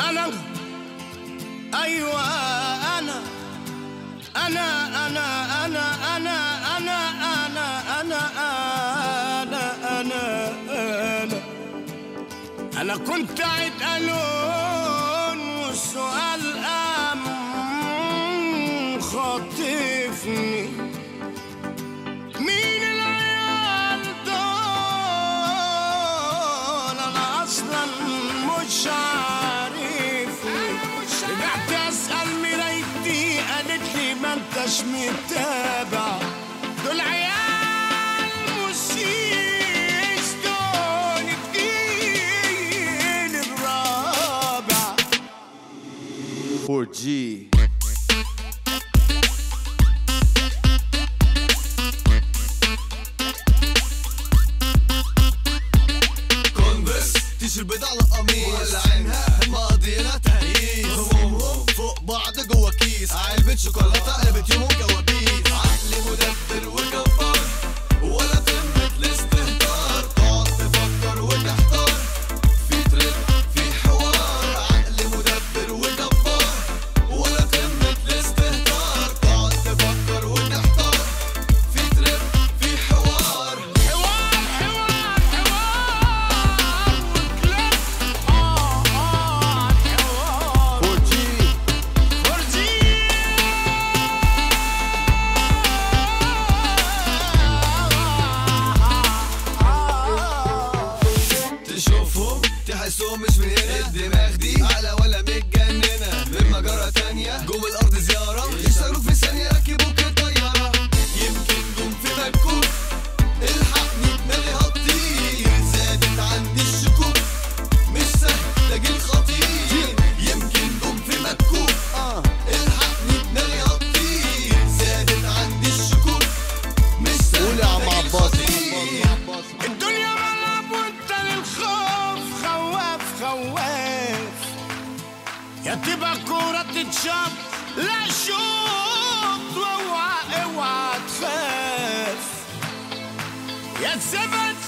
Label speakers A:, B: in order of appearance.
A: أنا أيوة أنا أنا أنا أنا أنا أنا أنا أنا أنا أنا أنا أنا كنت عيد ألون والسؤال قام خاطفني مين العيال دول أنا أصلا مش عارفني رجعت أسأل مرايتي قالت لي ما انتش متابع دول عيال مسيس دول الجيل الرابع
B: 4G
C: كونفرس تيشيرت بيض على قميص ولعينها مقضينا تهييس همومهم فوق بعض جوا كيس علبة شوكولاتة قلبت يوم كوابيس عقلي مدبر وجبار ولا تمت الاستهتار تقعد تفكر وتحتار في ترند في حوار عقلي مدبر وجبار ولا تمت الاستهتار تقعد تفكر وتحتار في ترند في حوار
A: حوار حوار حوار وكلاب آه آه حوار
B: 4G
A: فرجي
C: تشوفهم تحسهم مش من هنا الدماغ دي على ولا متجننة من مجرة تانية جم الأرض زيارة يشتغلوا في ثانية ركبوك الطيارة يمكن جم في مكوك الحقني دماغي هتطير زادت عندي الشكوك مش سهل لاجل خطير يمكن جم في مكوك الحقني دماغي هتطير زادت عندي الشكوك مش سهل
B: قول يا عم
C: لاجل
B: عباس
C: خطير
A: الدنيا ملعب وانت للخوف خواف خواف يا تبقى كورة تتشاف لا شوط واوعى اوعى تخاف يا تسيبها